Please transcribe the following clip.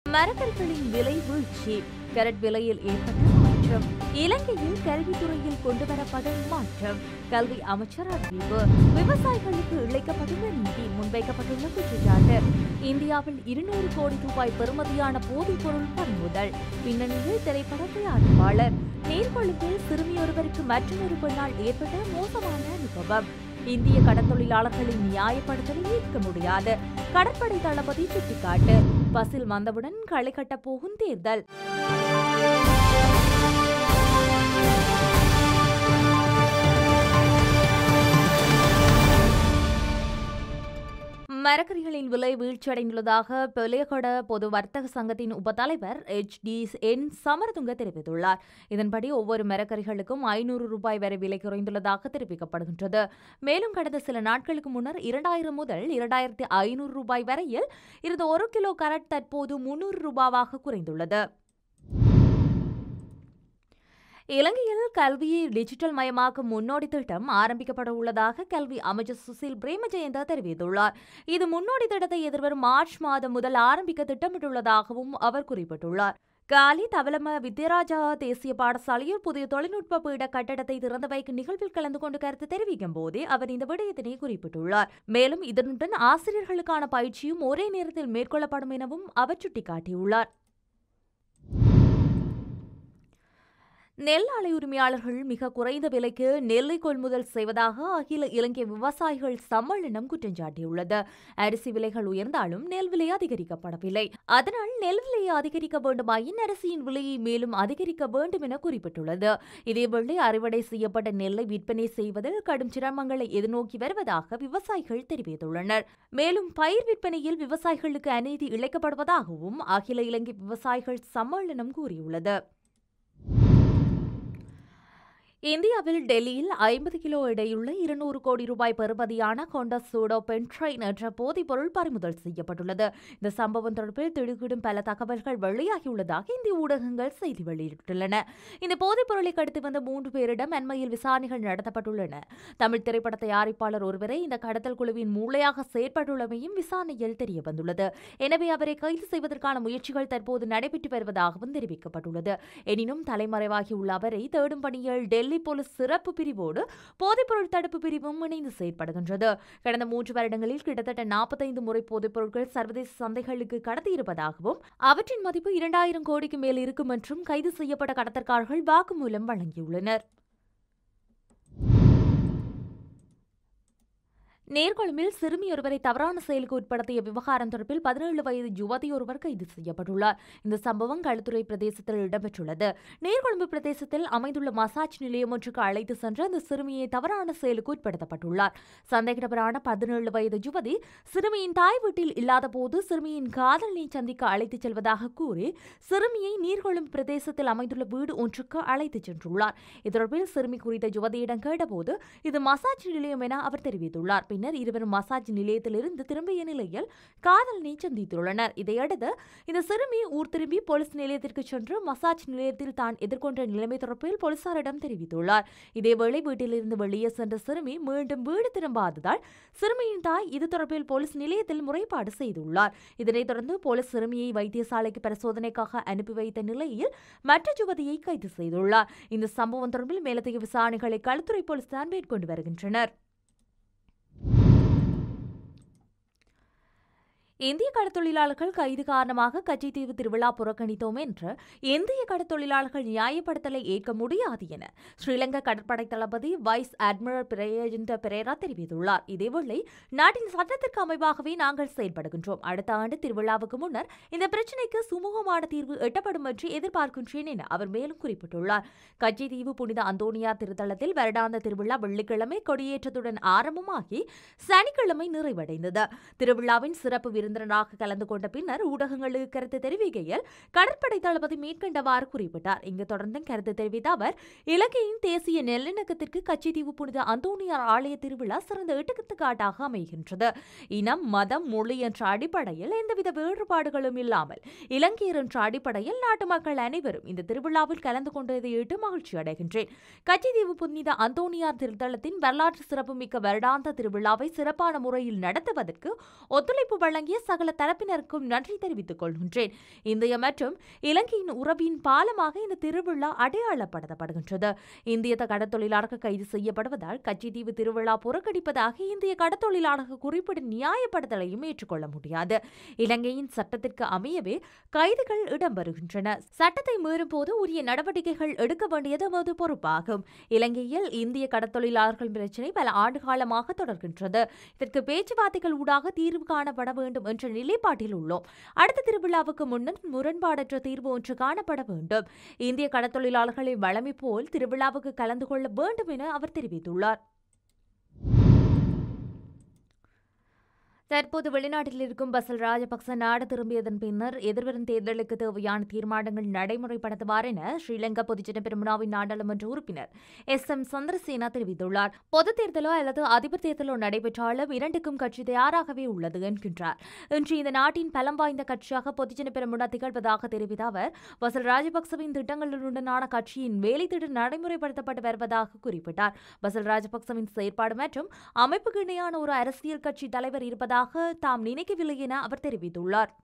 மரக்கறிகளின் விலை வீழ்ச்சி கரட் விலையில் ஏற்பட்ட மாற்றம் இலங்கையில் கல்வித்துறையில் கொண்டுவரப்படும் மாற்றம் கல்வி அமைச்சர் அறிவிப்பு விவசாயிகளுக்கு இழைக்கப்பட்டுள்ள நிதி முன்வைக்கப்பட்டுள்ள குற்றச்சாட்டு இந்தியாவில் இருநூறு கோடி ரூபாய் பெறுமதியான போதைப் பொருள் பறிமுதல் பின்னணியில் திரைப்பட தயாரிப்பாளர் நீர்கொழும்பில் சிறுமியொருவருக்கு மற்றொரு பெண்ணால் ஏற்பட்ட மோசமான அனுபவம் இந்திய கடற்தொழிலாளர்களின் நியாயப்படுத்தலை ஏற்க முடியாது கடற்படை தளபதி சுட்டிக்காட்டு பஸ்ஸில் வந்தவுடன் களை கட்டப் போகும் தேர்தல் மரக்கறிகளின் விலை வீழ்ச்சியடைந்துள்ளதாக பெலியகொட பொது வர்த்தக சங்கத்தின் உபத்தலைவர் எச் டி என் சமரதுங்க தெரிவித்துள்ளார் இதன்படி ஒவ்வொரு மரக்கறிகளுக்கும் ஐநூறு ரூபாய் வரை விலை குறைந்துள்ளதாக தெரிவிக்கப்படுகின்றது மேலும் கடந்த சில நாட்களுக்கு முன்னர் இரண்டாயிரம் முதல் இரண்டாயிரத்தி ஐநூறு ரூபாய் வரையில் இருந்த ஒரு கிலோ கரட் தற்போது முன்னூறு ரூபாவாக குறைந்துள்ளது இலங்கையில் கல்வியை டிஜிட்டல் மயமாக்கும் முன்னோடி திட்டம் ஆரம்பிக்கப்பட உள்ளதாக கல்வி அமைச்சர் சுசில் பிரேமஜெயந்தா தெரிவித்துள்ளார் இது முன்னோடி திட்டத்தை எதிர்வரும் மார்ச் மாதம் முதல் ஆரம்பிக்க திட்டமிட்டுள்ளதாகவும் அவர் குறிப்பிட்டுள்ளார் காலி தவலம வித்யராஜா தேசிய பாடசாலையில் புதிய தொழில்நுட்ப பீட கட்டடத்தை திறந்து வைக்கும் நிகழ்வில் கலந்து கொண்டு கருத்து தெரிவிக்கும் போதே அவர் இந்த விடயத்தினை குறிப்பிட்டுள்ளார் மேலும் இதனுடன் ஆசிரியர்களுக்கான பயிற்சியும் ஒரே நேரத்தில் மேற்கொள்ளப்படும் எனவும் அவர் சுட்டிக்காட்டியுள்ளார் நெல் ஆலை உரிமையாளர்கள் மிக குறைந்த விலைக்கு நெல்லை கொள்முதல் செய்வதாக அகில இலங்கை விவசாயிகள் சம்மேளனம் குற்றம் சாட்டியுள்ளது அரிசி விலைகள் உயர்ந்தாலும் நெல் விலை அதிகரிக்கப்படவில்லை அதனால் நெல் விலையை அதிகரிக்க வேண்டுமாயின் அரிசியின் விலையை மேலும் அதிகரிக்க வேண்டும் என குறிப்பிட்டுள்ளது இதேவேளை அறுவடை செய்யப்பட்ட நெல்லை விற்பனை செய்வதில் கடும் சிரமங்களை எதிர்நோக்கி வருவதாக விவசாயிகள் தெரிவித்துள்ளனர் மேலும் பயிர் விற்பனையில் விவசாயிகளுக்கு அநீதி இழைக்கப்படுவதாகவும் அகில இலங்கை விவசாயிகள் சம்மேளனம் கூறியுள்ளது இந்தியாவில் டெல்லியில் ஐம்பது கிலோ எடையுள்ள இருநூறு கோடி ரூபாய் பெறுமதியான கொண்ட சூடோ பென்ட்ரைன் என்ற போதைப் பொருள் பறிமுதல் செய்யப்பட்டுள்ளது இந்த சம்பவம் தொடர்பில் திடுக்கிடும் பல தகவல்கள் வெளியாகியுள்ளதாக இந்திய ஊடகங்கள் செய்தி வெளியிட்டுள்ளன இந்த போதைப் பொருளை கடத்தி வந்த மூன்று பேரிடம் அண்மையில் விசாரணைகள் நடத்தப்பட்டுள்ளன தமிழ் திரைப்பட தயாரிப்பாளர் ஒருவரை இந்த கடத்தல் குழுவின் மூளையாக செயற்பட்டுள்ளமையும் விசாரணையில் தெரியவந்துள்ளது எனவே அவரை கைது செய்வதற்கான முயற்சிகள் தற்போது நடைபெற்று வருவதாகவும் தெரிவிக்கப்பட்டுள்ளது எனினும் தலைமறைவாகியுள்ள அவரை தேடும் பணியில் டெல்லி டெல்லி போலீஸ் சிறப்பு பிரிவோடு போதைப்பொருள் தடுப்பு பிரிவும் இணைந்து செயற்படுகின்றது கடந்த மூன்று வருடங்களில் கிட்டத்தட்ட நாற்பத்தைந்து முறை போதைப் பொருட்கள் சர்வதேச சந்தைகளுக்கு கடத்தியிருப்பதாகவும் அவற்றின் மதிப்பு இரண்டாயிரம் கோடிக்கு மேல் இருக்கும் என்றும் கைது செய்யப்பட்ட கடத்தற்காரர்கள் வாக்குமூலம் வழங்கியுள்ளனர் நேர்கொழும்பில் சிறுமி ஒருவரை தவறான செயலுக்கு உட்படுத்திய விவகாரம் தொடர்பில் பதினேழு வயது யுவதி ஒருவர் கைது செய்யப்பட்டுள்ளார் இந்த சம்பவம் களுத்துறை பிரதேசத்தில் இடம்பெற்றுள்ளது நேர்கொழும்பு பிரதேசத்தில் அமைந்துள்ள மசாஜ் நிலையம் ஒன்றுக்கு அழைத்து சென்று அந்த சிறுமியை தவறான செயலுக்கு உட்படுத்தப்பட்டுள்ளார் சந்தேகநபரான பதினேழு வயது யுவதி சிறுமியின் தாய் வீட்டில் இல்லாத போது சிறுமியின் காதலனை சந்திக்க அழைத்துச் செல்வதாக கூறி சிறுமியை நீர்கொழும்பு பிரதேசத்தில் அமைந்துள்ள வீடு ஒன்றுக்கு அழைத்துச் சென்றுள்ளார் இது சிறுமி குறித்த யுவதியிடம் கேட்டபோது இது மசாஜ் நிலையம் என அவர் தெரிவித்துள்ளார் பின்னர் இருவரும் மசாஜ் நிலையத்திலிருந்து திரும்பிய நிலையில் காதலனை சந்தித்துள்ளனர் இதையடுத்து இந்த சிறுமி ஊர் திரும்பி போலீஸ் நிலையத்திற்கு சென்று மசாஜ் நிலையத்தில் தான் எதிர்கொண்ட நிலைமை தொடர்பில் போலீசாரிடம் தெரிவித்துள்ளார் இதேவேளை வீட்டிலிருந்து வெளியே சென்ற சிறுமி மீண்டும் வீடு திரும்பாததால் சிறுமியின் தாய் இது தொடர்பில் போலீஸ் நிலையத்தில் முறைப்பாடு செய்துள்ளார் இதனைத் தொடர்ந்து போலீஸ் சிறுமியை வைத்தியசாலைக்கு பரிசோதனைக்காக அனுப்பி வைத்த நிலையில் மற்ற யுவதியை கைது செய்துள்ளார் இந்த சம்பவம் தொடர்பில் மேலதிக விசாரணைகளை களுத்துறை போலீசார் மேற்கொண்டு வருகின்றனர் இந்திய கடத்தொழிலாளர்கள் கைது காரணமாக கச்சைத்தீவு திருவிழா புறக்கணித்தோம் என்று இந்திய கடத்தொழிலாளர்கள் நியாயப்படுத்தலை ஏற்க முடியாது என ஸ்ரீலங்கா கடற்படை தளபதி வைஸ் அட்மிரல் பிரேஜிந்த பெரேரா தெரிவித்துள்ளார் இதேவேளை நாட்டின் சட்டத்திற்கு அமைவாகவே நாங்கள் செயல்படுகின்றோம் அடுத்த ஆண்டு திருவிழாவுக்கு முன்னர் இந்த பிரச்சினைக்கு சுமூகமான தீர்வு எட்டப்படும் என்று எதிர்பார்க்கின்றேன் என அவர் மேலும் குறிப்பிட்டுள்ளார் கச்சைத்தீவு புனித அந்தோனியார் திருத்தலத்தில் வருடாந்த திருவிழா வெள்ளிக்கிழமை கொடியேற்றத்துடன் ஆரம்பமாகி சனிக்கிழமை நிறைவடைந்தது திருவிழாவின் சிறப்பு விருந்தினராக கலந்து கொண்ட பின்னர் ஊடகங்களுக்கு கருத்து தெரிவிக்கையில் கடற்படை தளபதி மேற்கண்டவாறு குறிப்பிட்டார் இங்கு தொடர்ந்து கருத்து தெரிவித்த அவர் இலங்கையின் தேசிய நல்லிணக்கத்திற்கு கச்சித்தீவு புனித அந்தோனியார் ஆலய திருவிழா சிறந்த எடுத்துக்காட்டாக அமைகின்றது இனம் மதம் மொழி என்ற அடிப்படையில் எந்தவித வேறுபாடுகளும் இல்லாமல் இலங்கையர் என்ற அடிப்படையில் நாட்டு மக்கள் அனைவரும் இந்த திருவிழாவில் கலந்து கொண்டதையிட்டு மகிழ்ச்சி அடைகின்றேன் கச்சித்தீவு புனித அந்தோனியார் திருத்தலத்தின் வரலாற்று சிறப்புமிக்க வருடாந்த திருவிழாவை சிறப்பான முறையில் நடத்துவதற்கு ஒத்துழைப்பு வழங்கிய சகல தரப்பினருக்கும் நன்றி தெரிவித்துக் கொள்கின்றேன் இந்திய மற்றும் இலங்கையின் உறவின் பாலமாக இந்த திருவிழா அடையாளப்படுத்தப்படுகின்றது இந்திய கடற்தொழிலாளர்கள் கைது செய்யப்படுவதால் கச்சித்தீவு திருவிழா புறக்கணிப்பதாக இந்திய கடற்தொழிலாளர்கள் குறிப்பிடும் நியாயப்படுத்தலையும் ஏற்றுக்கொள்ள முடியாது இலங்கையின் சட்டத்திற்கு அமையவே கைதுகள் இடம்பெறுகின்றன சட்டத்தை மீறும் போது உரிய நடவடிக்கைகள் எடுக்க வேண்டியது நமது பொறுப்பாகும் இலங்கையில் இந்திய கடற்தொழிலாளர்கள் பிரச்சினை பல ஆண்டுகாலமாக தொடர்கின்றது இதற்கு பேச்சுவார்த்தைகள் ஊடாக தீர்வு காணப்பட வேண்டும் என்ற நிலைப்பாட்டில் உள்ளோம் அடுத்த திருவிழாவுக்கு முன்னர் முரண்பாடற்ற தீர்வு ஒன்று காணப்பட வேண்டும் இந்திய கடற்தொழிலாளர்களை வழமை போல் திருவிழாவுக்கு கலந்து கொள்ள வேண்டும் என அவர் தெரிவித்துள்ளார் தற்போது வெளிநாட்டில் இருக்கும் பசல் ராஜபக்ச நாடு திரும்பியதன் பின்னர் எதிர்வரும் தேர்தலுக்கு தேவையான தீர்மானங்கள் நடைமுறைப்படுத்துவார் என ஸ்ரீலங்கா பொதுஜன பெருமனாவின் நாடாளுமன்ற உறுப்பினர் எஸ் எம் சந்திரசேனா தெரிவித்துள்ளார் பொது தேர்தலோ அல்லது அதிபர் தேர்தலோ நடைபெற்றாலும் இரண்டுக்கும் கட்சி தயாராகவே உள்ளது என்கின்றார் இன்று இந்த நாட்டின் பலம் வாய்ந்த கட்சியாக பொதுஜன பெருமுனா திகழ்வதாக தெரிவித்த அவர் பசல் ராஜபக்சவின் திட்டங்களுடனான கட்சியின் வேலை திட்டம் நடைமுறைப்படுத்தப்பட்டு வருவதாக குறிப்பிட்டார் பசல் ராஜபக்சவின் செயற்பாடு மற்றும் அமைப்புக்கு இணையான ஒரு அரசியல் கட்சி தலைவர் இருப்பதாக தாம் நினைக்கவில்லை என அவர் தெரிவித்துள்ளார்